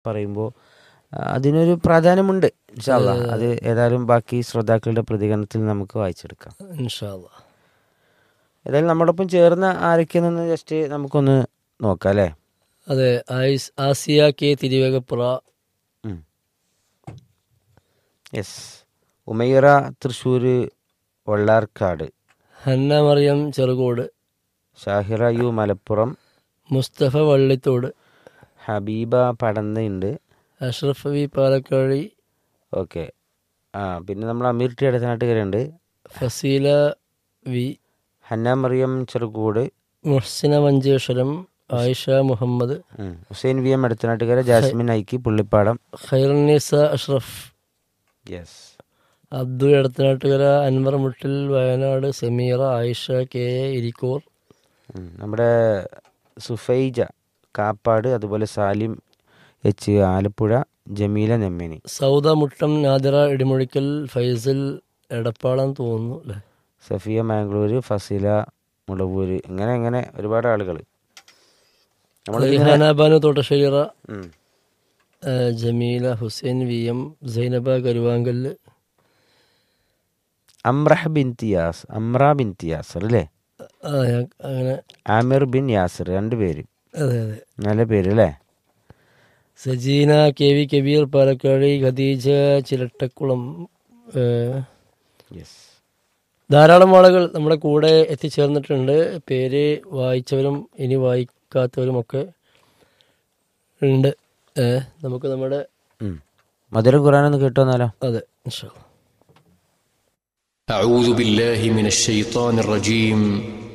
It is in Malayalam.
പറയുമ്പോൾ അതിനൊരു പ്രാധാന്യമുണ്ട് ഇൻഷാല്ല അത് ഏതായാലും ബാക്കി ശ്രോതാക്കളുടെ പ്രതികരണത്തിൽ നമുക്ക് വായിച്ചെടുക്കാം ഇൻഷാല്ല ഏതായാലും നമ്മോടൊപ്പം ചേർന്ന ആരൊക്കെയെന്ന് ജസ്റ്റ് നമുക്കൊന്ന് നോക്കാം അല്ലേ അതെ ആയിസ് Asiya K Thiruvegappura yes Umaira Thrissur Vallarkad Hanna Mariyam Cherukode Shahira U Malappuram Musthafa Vallithode Habeeba പടന്നയുണ്ട് അഷ്റഫ് വി പാലക്കാഴി ഓക്കെ ആ പിന്നെ നമ്മൾ അമീർ ടി അടുത്തനാട്ടുകാരുണ്ട് ഫസീല വി ഹന്ന മറിയം ചെറുകൂട് മുഹ്സിന മഞ്ചേശ്വരം ആയിഷ മുഹമ്മദ് ഉം. ഹുസൈൻ വി എം അടുത്തനാട്ടുകാര ജാസ്മിൻ ഐക്കി Pullippadam Khairunnisa Ashraf yes Abdul Edathanattukara Anwar Muttil Wayanad Sameera Ayisha K A Irikkur ഉം. നമ്മുടെ സുഫൈജ കാപ്പാട് അതുപോലെ സാലിം എച്ച് ആലപ്പുഴ ജമീല നെമ്മിനി സൗദ മുട്ടം നാദിറ ഇടിമുഴിക്കൽ ഫൈസൽ എടപ്പാളം തോന്നുന്നു അല്ലേ സഫിയ മാംഗ്ലൂർ ഫസീല മുളവൂര് ഇങ്ങനെ ഇങ്ങനെ ഒരുപാട് ആളുകൾ നമ്മൾ റിഹാന ബാനു തോട്ടശ്ശേരിറ ജമീല ഹുസൈൻ വി എം സൈനബ കരുവാങ്കല്ല് അമ്രഹ് ബിൻ തിയാസ് അമ്ര ബിൻ തിയാസർ അല്ലേ ആ, ഞാൻ അങ്ങനെ ആമിർ ബിൻ യാസർ രണ്ട് പേര് അതെ അതെ നല്ല പേര് അല്ലേ സജീന കെ വി കബീർ പാലക്കാടി ഖദീജ ചിരട്ടക്കുളം ഏ, യെസ് ധാരാളം ആളുകൾ നമ്മുടെ കൂടെ എത്തിച്ചേർന്നിട്ടുണ്ട് പേര് വായിച്ചവരും ഇനി വായിക്കാത്തവരുമൊക്കെ ഉണ്ട് ഏ, നമുക്ക് നമ്മുടെ മധുര ഖുറാൻ ഒന്ന് കേട്ടോ എന്നാലോ അതെ ഇൻഷാ അല്ലാ. أعوذ بالله من الشيطان الرجيم